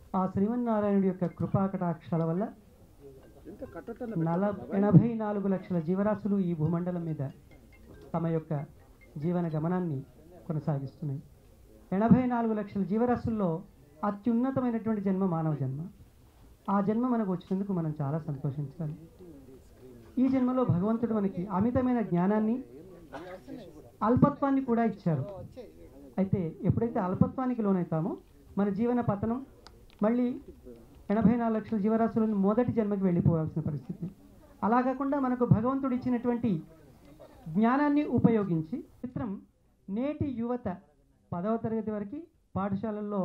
ఆ శ్రీమన్నారాయణుడి యొక్క కృపా కటాక్షాల వల్ల నల ఎనభై నాలుగు లక్షల జీవరాశులు ఈ భూమండలం మీద తమ యొక్క జీవన గమనాన్ని కొనసాగిస్తున్నాయి ఎనభై నాలుగు లక్షల జీవరాశుల్లో అత్యున్నతమైనటువంటి జన్మ మానవ జన్మ ఆ జన్మ మనకు వచ్చినందుకు మనం చాలా సంతోషించాలి ఈ జన్మలో భగవంతుడు మనకి అమితమైన జ్ఞానాన్ని అల్పత్వాన్ని కూడా ఇచ్చారు అయితే ఎప్పుడైతే అల్పత్వానికి లోనవుతామో మన జీవన పతనం మళ్ళీ ఎనభై నాలుగు లక్షల జీవరాశులను మొదటి జన్మకి వెళ్ళిపోవాల్సిన పరిస్థితి అలా కాకుండా మనకు భగవంతుడు ఇచ్చినటువంటి జ్ఞానాన్ని ఉపయోగించి చిత్రం నేటి యువత పదవ తరగతి వరకు పాఠశాలల్లో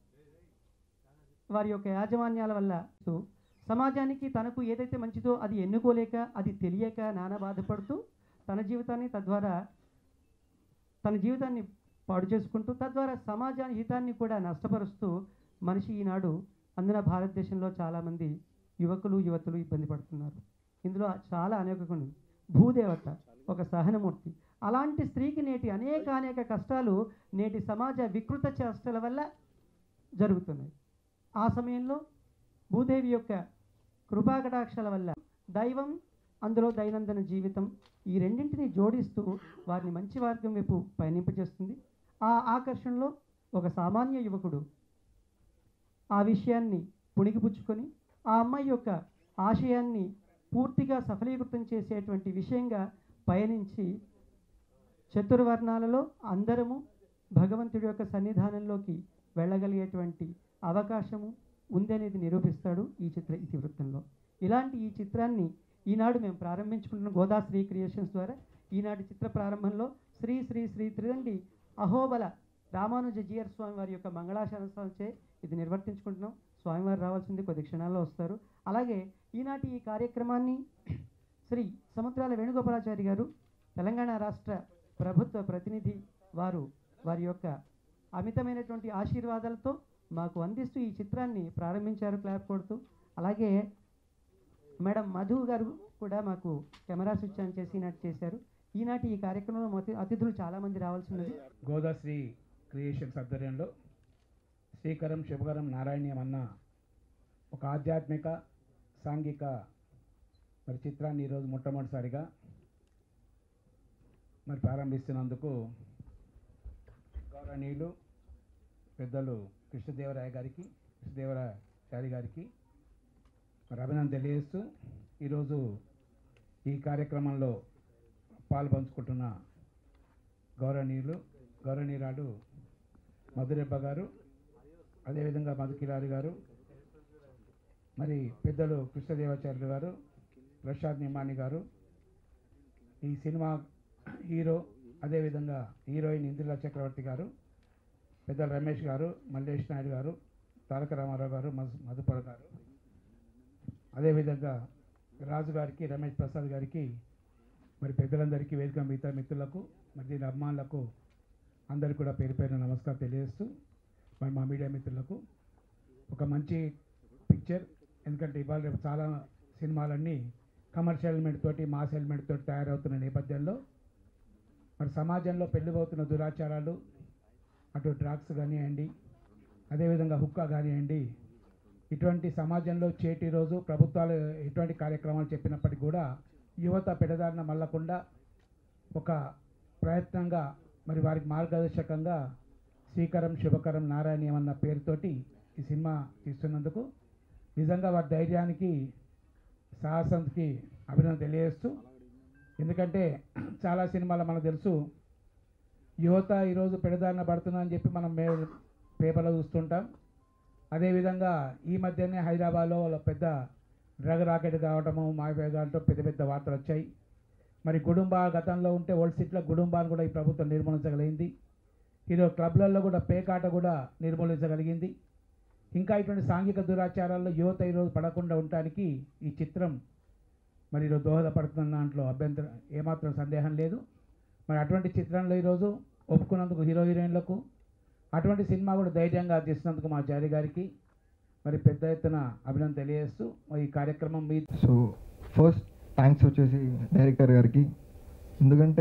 వారి యొక్క యాజమాన్యాల వల్ల సో సమాజానికి తనకు ఏదైతే మంచిదో అది ఎన్నుకోలేక అది తెలియక నానా బాధపడుతూ తన జీవితాన్ని తద్వారా తన జీవితాన్ని పాడు చేసుకుంటూ తద్వారా సమాజాన్ని హితాన్ని కూడా నష్టపరుస్తూ మనిషి ఈనాడు అందున భారతదేశంలో చాలామంది యువకులు యువతులు ఇబ్బంది పడుతున్నారు ఇందులో చాలా అనేక కొన్ని భూదేవత ఒక సహనమూర్తి అలాంటి స్త్రీకి నేటి అనేక అనేక కష్టాలు నేటి సమాజ వికృత చేష్టల వల్ల జరుగుతున్నాయి ఆ సమయంలో భూదేవి యొక్క కృపాకటాక్షల వల్ల దైవం అందులో దైనందిన జీవితం ఈ రెండింటిని జోడిస్తూ వారిని మంచి మార్గం వైపు పయనింపజేస్తుంది ఆ ఆకర్షణలో ఒక సామాన్య యువకుడు ఆ విషయాన్ని పుణిగిపుచ్చుకొని ఆ అమ్మాయి యొక్క ఆశయాన్ని పూర్తిగా సఫలీకృతం చేసేటువంటి విషయంగా పయనించి చతుర్వర్ణాలలో అందరము భగవంతుడి యొక్క సన్నిధానంలోకి వెళ్ళగలిగేటువంటి అవకాశము ఉందనేది నిరూపిస్తాడు ఈ చిత్ర ఇతివృత్తంలో ఇలాంటి ఈ చిత్రాన్ని ఈనాడు మేము ప్రారంభించుకుంటున్న గోదా శ్రీ క్రియేషన్స్ ద్వారా ఈనాటి చిత్ర ప్రారంభంలో శ్రీ శ్రీ శ్రీ త్రిదండి అహోబల రామానుజ జీయర్ స్వామి వారి యొక్క మంగళాశాసనచే ఇది నిర్వర్తించుకుంటున్నాం స్వామివారు రావాల్సింది కొద్ది క్షణాల్లో వస్తారు అలాగే ఈనాటి ఈ కార్యక్రమాన్ని శ్రీ సముద్రాల వేణుగోపాలాచారి గారు తెలంగాణ రాష్ట్ర ప్రభుత్వ ప్రతినిధి వారు వారి యొక్క అమితమైనటువంటి ఆశీర్వాదాలతో మాకు అందిస్తూ ఈ చిత్రాన్ని ప్రారంభించారు క్లాప్ కొడుతూ అలాగే మేడం మధు గారు కూడా మాకు కెమెరా స్విచ్ ఆన్ చేసి ఈనాటి చేశారు ఈనాటి ఈ కార్యక్రమంలో మొత్తం అతిథులు చాలామంది రావాల్సి ఉన్నది గోదాశ్రీ క్రియేషన్స్ ఆధ్వర్యంలో శ్రీకరం శుభకరం నారాయణీయం అన్న ఒక ఆధ్యాత్మిక సాంఘిక మరి చిత్రాన్ని ఈరోజు మొట్టమొదటిసారిగా మరి ప్రారంభిస్తున్నందుకు గౌరవనీయులు పెద్దలు కృష్ణదేవరాయ గారికి కృష్ణదేవరాచారి గారికి మరి అభినందన తెలియజేస్తూ ఈరోజు ఈ కార్యక్రమంలో పాలు పంచుకుంటున్న గౌరవనీయులు గౌరవనీయురాలు మధురెబ్బ గారు అదేవిధంగా మధుకిరారి గారు మరి పెద్దలు కృష్ణదేవాచార్యులు గారు ప్రసాద్ నిమాని గారు ఈ సినిమా హీరో అదేవిధంగా హీరోయిన్ ఇందిరా చక్రవర్తి గారు పెద్దలు రమేష్ గారు మల్లేష్ నాయుడు గారు తారక రామారావు గారు మధు మధుపర గారు అదేవిధంగా రాజు గారికి రమేష్ ప్రసాద్ గారికి మరి పెద్దలందరికీ వేదిక మిగతా మిత్రులకు మరి దీని అభిమానులకు అందరికీ కూడా పేరు పేరున నమస్కారం తెలియజేస్తూ మరి మా మీడియా మిత్రులకు ఒక మంచి పిక్చర్ ఎందుకంటే ఇవాళ రేపు చాలా సినిమాలన్నీ కమర్షియల్ ఎలిమెంట్ తోటి మాస్ ఎలిమెంట్ తోటి తయారవుతున్న నేపథ్యంలో మరి సమాజంలో పెళ్ళిపోతున్న దురాచారాలు అటు డ్రగ్స్ కానివ్వండి అదేవిధంగా హుక్కా కానివ్వండి ఇటువంటి సమాజంలో చేటి రోజు ప్రభుత్వాలు ఎటువంటి కార్యక్రమాలు చెప్పినప్పటికీ కూడా యువత పెడదారిన మళ్ళకుండా ఒక ప్రయత్నంగా మరి వారికి మార్గదర్శకంగా శ్రీకరం శుభకరం నారాయణీయం అన్న పేరుతోటి ఈ సినిమా తీస్తున్నందుకు నిజంగా వారి ధైర్యానికి సాహసానికి అభినందన తెలియజేస్తూ ఎందుకంటే చాలా సినిమాలు మనకు తెలుసు యువత ఈరోజు పెడదారిన పడుతున్నా అని చెప్పి మనం మే పేపర్లో చూస్తుంటాం అదేవిధంగా ఈ మధ్యనే హైదరాబాద్లో వాళ్ళ పెద్ద డ్రగ్ రాకెట్ కావటము మాఫియా కావటం పెద్ద పెద్ద వార్తలు వచ్చాయి మరి గుడుంబ గతంలో ఉంటే ఓల్డ్ సిటీలో గుడుంబాన్ని కూడా ఈ ప్రభుత్వం నిర్మూలించగలిగింది ఈరోజు క్లబ్లలో కూడా పేకాట కూడా నిర్మూలించగలిగింది ఇంకా ఇటువంటి సాంఘిక దురాచారాల్లో యువత ఈరోజు పడకుండా ఉండటానికి ఈ చిత్రం మరి ఈరోజు దోహదపడుతున్న దాంట్లో అభ్యంతరం ఏమాత్రం సందేహం లేదు మరి అటువంటి చిత్రంలో ఈరోజు ఒప్పుకున్నందుకు హీరో హీరోయిన్లకు అటువంటి సినిమా కూడా ధైర్యంగా తీసినందుకు మా జారీ గారికి మరి పెద్ద ఎత్తున అభినందన తెలియజేస్తూ మరి ఈ కార్యక్రమం మీ సో ఫస్ట్ థ్యాంక్స్ వచ్చేసి డైరెక్టర్ గారికి ఎందుకంటే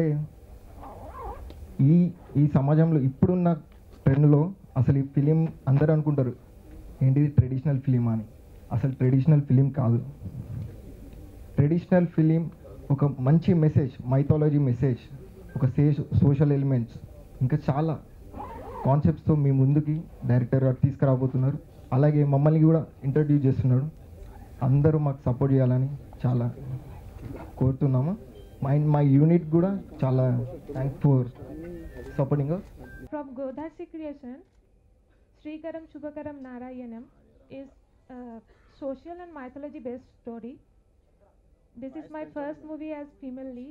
ఈ ఈ సమాజంలో ఇప్పుడున్న ట్రెండ్లో అసలు ఈ ఫిలిం అందరూ అనుకుంటారు ఏంటిది ట్రెడిషనల్ ఫిలిం అని అసలు ట్రెడిషనల్ ఫిలిం కాదు ట్రెడిషనల్ ఫిలిం ఒక మంచి మెసేజ్ మైథాలజీ మెసేజ్ ఒక సే సోషల్ ఎలిమెంట్స్ ఇంకా చాలా కాన్సెప్ట్స్తో మీ ముందుకి డైరెక్టర్ గారు తీసుకురాబోతున్నారు అలాగే మమ్మల్ని కూడా ఇంట్రడ్యూస్ చేస్తున్నాడు అందరూ మాకు సపోర్ట్ చేయాలని చాలా కోరుతున్నాము మా మా యూనిట్ కూడా చాలా thank for supporting From Godasi Creation, Srikaram Shubhakaram Narayanam is a social and mythology based story. This is my first movie as female lead.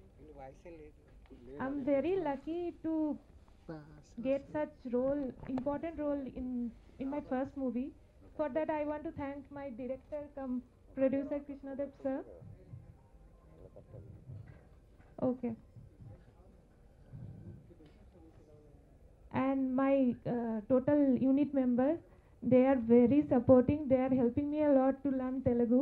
I'm very lucky to get such role, important role in in my first movie. For that, I want to thank my director, come producer Krishnadev sir. Okay. and my uh, total unit members they are very supporting they are helping me a lot to learn telugu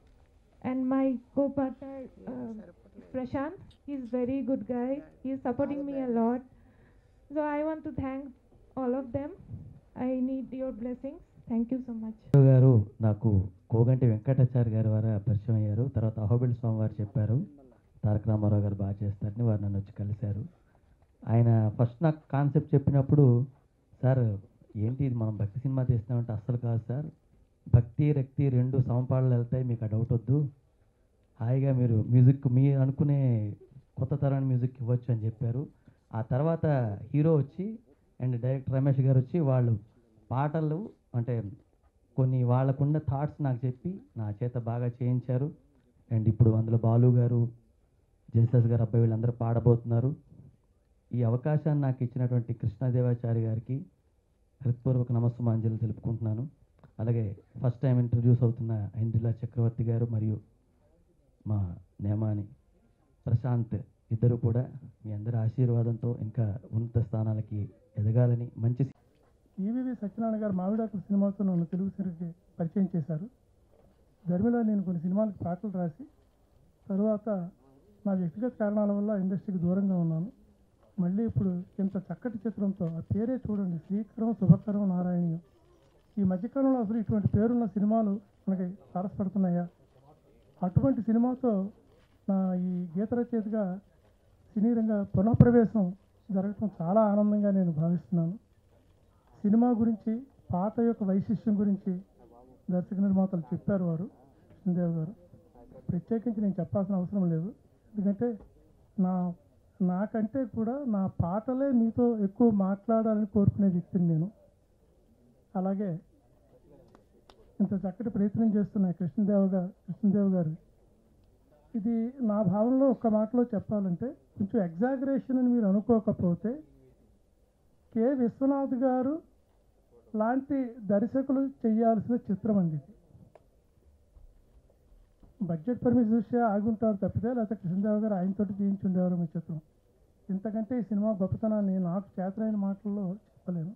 and my co-partner uh, prashant he's very good guy he is supporting me a lot so i want to thank all of them i need your blessings thank you so much Rao garu నాకు కోగంటి వెంకటాచారి గారి వారు పరిచయం అయ్యారు తర్వాత అహోబిల్ స్వామి వారు చెప్పారు తారక రామారావు గారు బాగా చేస్తారని వారు నన్ను వచ్చి కలిశారు ఆయన ఫస్ట్ నాకు కాన్సెప్ట్ చెప్పినప్పుడు సార్ ఏంటి ఇది మనం భక్తి సినిమా తీస్తున్నామంటే అస్సలు కాదు సార్ భక్తి రక్తి రెండు సమపాళ్ళు వెళ్తాయి మీకు ఆ డౌట్ వద్దు హాయిగా మీరు మ్యూజిక్ మీరు అనుకునే కొత్త తరాన్ని మ్యూజిక్ ఇవ్వచ్చు అని చెప్పారు ఆ తర్వాత హీరో వచ్చి అండ్ డైరెక్టర్ రమేష్ గారు వచ్చి వాళ్ళు పాటలు అంటే కొన్ని వాళ్ళకున్న థాట్స్ నాకు చెప్పి నా చేత బాగా చేయించారు అండ్ ఇప్పుడు అందులో బాలు గారు జయసాస్ గారు అబ్బాయి వీళ్ళందరూ పాడబోతున్నారు ఈ అవకాశాన్ని నాకు ఇచ్చినటువంటి కృష్ణదేవాచారి గారికి హృత్పూర్వక నమస్సుమాంజలు తెలుపుకుంటున్నాను అలాగే ఫస్ట్ టైం ఇంట్రడ్యూస్ అవుతున్న ఇందిలా చక్రవర్తి గారు మరియు మా నేమాని ప్రశాంత్ ఇద్దరు కూడా మీ అందరి ఆశీర్వాదంతో ఇంకా ఉన్నత స్థానాలకి ఎదగాలని మంచి ఈవీవి సత్యనారాయణ గారు మామిడాకుల సినిమాతో నన్ను తెలుగు సిరికి పరిచయం చేశారు ధర్మిలో నేను కొన్ని సినిమాలకు పాటలు రాసి తరువాత నా వ్యక్తిగత కారణాల వల్ల ఇండస్ట్రీకి దూరంగా ఉన్నాను మళ్ళీ ఇప్పుడు ఇంత చక్కటి చిత్రంతో ఆ పేరే చూడండి శ్రీకరం శుభకరం నారాయణీయం ఈ మధ్యకాలంలో అసలు ఇటువంటి పేరున్న సినిమాలు మనకి తారసపడుతున్నాయా అటువంటి సినిమాతో నా ఈ గీత రచయితగా సినీ రంగ పునఃప్రవేశం జరగటం చాలా ఆనందంగా నేను భావిస్తున్నాను సినిమా గురించి పాట యొక్క వైశిష్ట్యం గురించి దర్శక నిర్మాతలు చెప్పారు వారు కృష్ణదేవ్ గారు ప్రత్యేకించి నేను చెప్పాల్సిన అవసరం లేదు ఎందుకంటే నా నాకంటే కూడా నా పాటలే మీతో ఎక్కువ మాట్లాడాలని కోరుకునే వ్యక్తిని నేను అలాగే ఇంత చక్కటి ప్రయత్నం చేస్తున్న కృష్ణదేవ గారు కృష్ణదేవ్ గారు ఇది నా భావనలో ఒక్క మాటలో చెప్పాలంటే కొంచెం ఎగ్జాగరేషన్ అని మీరు అనుకోకపోతే కె విశ్వనాథ్ గారు లాంటి దర్శకులు చేయాల్సిన చిత్రం అండి ఇది బడ్జెట్ పరిమితి దృష్ట్యా ఆగుంటారు తప్పితే లేకపోతే కృష్ణదేవ్ గారు ఆయనతోటి చేయించుండేవారు మీ చిత్రం ఇంతకంటే ఈ సినిమా గొప్పతనాన్ని నాకు చేతనైన మాటల్లో చెప్పలేను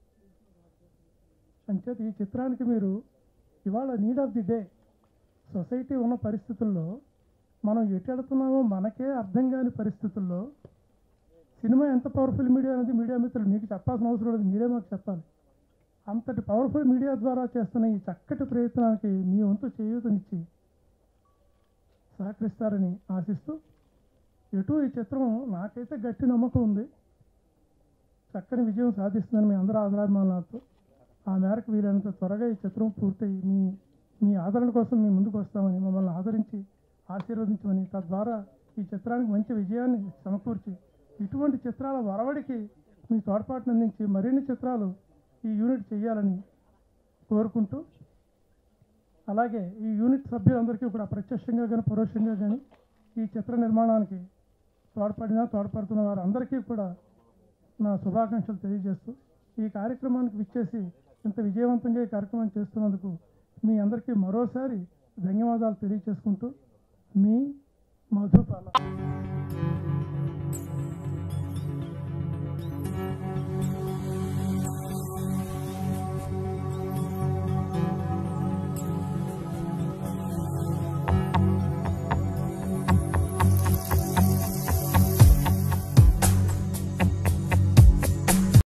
అంచేత ఈ చిత్రానికి మీరు ఇవాళ need of the day society ఉన్న పరిస్థితుల్లో మనం ఎటు వెళుతున్నామో మనకే అర్థం కాని పరిస్థితుల్లో సినిమా ఎంత పవర్ఫుల్ మీడియా అనేది మీడియా మిత్రులు మీకు చెప్పాల్సిన అవసరం లేదు మీరే మాకు చెప్పాలి అంతటి పవర్ఫుల్ మీడియా ద్వారా చేస్తున్న ఈ చక్కటి ప్రయత్నానికి మీ వంతు చేయూతనిచ్చి సహకరిస్తారని ఆశిస్తూ ఎటు ఈ చిత్రం నాకైతే గట్టి నమ్మకం ఉంది చక్కని విజయం సాధిస్తుందని మీ అందరూ ఆదరాభిమానాలతో ఆ మేరకు వీలైనంత త్వరగా ఈ చిత్రం పూర్తయి మీ మీ ఆదరణ కోసం మీ ముందుకు వస్తామని మమ్మల్ని ఆదరించి ఆశీర్వదించమని తద్వారా ఈ చిత్రానికి మంచి విజయాన్ని సమకూర్చి ఇటువంటి చిత్రాల వరవడికి మీ తోడ్పాటును అందించి మరిన్ని చిత్రాలు ఈ యూనిట్ చేయాలని కోరుకుంటూ అలాగే ఈ యూనిట్ సభ్యులందరికీ కూడా ప్రత్యక్షంగా కానీ పరోక్షంగా కానీ ఈ చిత్ర నిర్మాణానికి తోడ్పడిన తోడ్పడుతున్న వారందరికీ కూడా నా శుభాకాంక్షలు తెలియజేస్తూ ఈ కార్యక్రమానికి విచ్చేసి ఇంత విజయవంతంగా ఈ కార్యక్రమం చేస్తున్నందుకు మీ అందరికీ మరోసారి ధన్యవాదాలు తెలియజేసుకుంటూ మీ మధుపాల